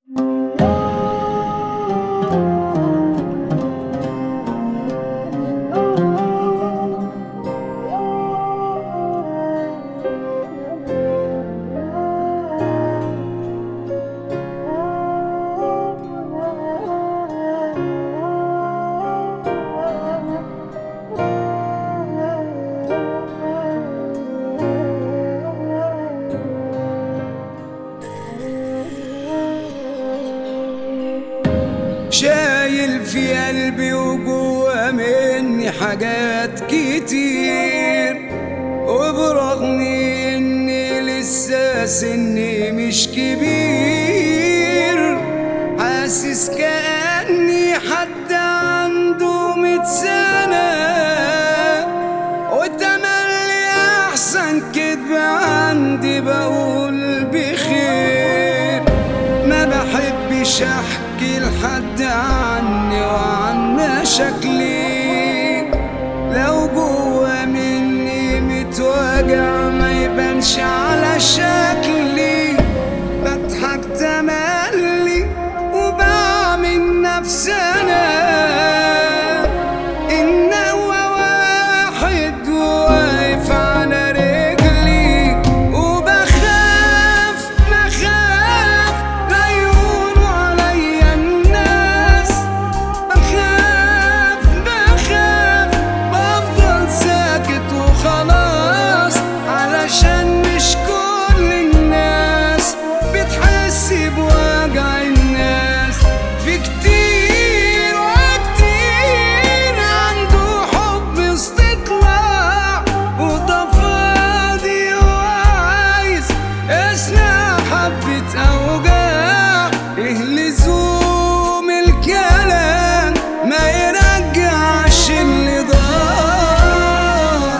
شايل في قلبي وجوا مني حاجات كتير وبرغم اني لسه سني مش كبير حاسس كأني حد عنده ميت سنة وتملي أحسن كدب عندي بقول بخير ما بحبش احكي لحد عني وعن مشاكلي لو جوا مني متوجع ما يبانش على شكلي بضحك تملي وبعمل نفسي انا ان هو واحد واقف على رجلي وبخاف بخاف لا يقولوا عليا الناس بخاف بخاف بفضل ساكت وخلاص علشان مش كل الناس بتحس بوجع الناس في كتير وكتير عنده حب استطلاع وده فاضي وعايز اسمع حبة أوجاع إيه لزوم الكلام ما يرجعش اللي ضاع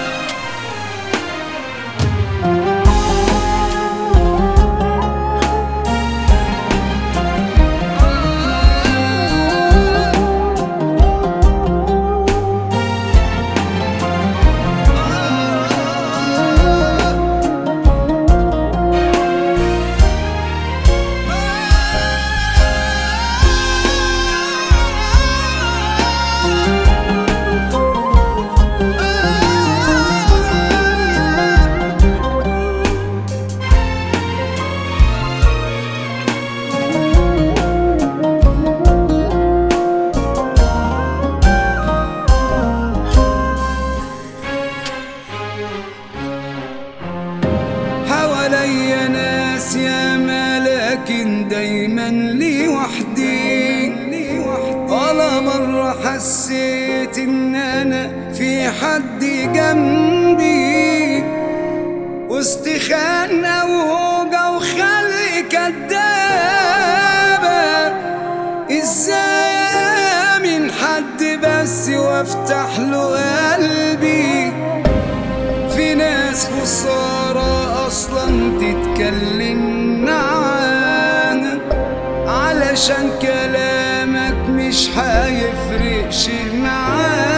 حواليا ناس يا لكن دايما لي وحدي ولا مرة حسيت ان انا في حد جنبي وسط خانة وهوجة وخلق كدابة ازاي من حد بس وافتح له قلبي في ناس خسارة أصلا تتكلم معانا علشان كلامك مش هيفرق شي معانا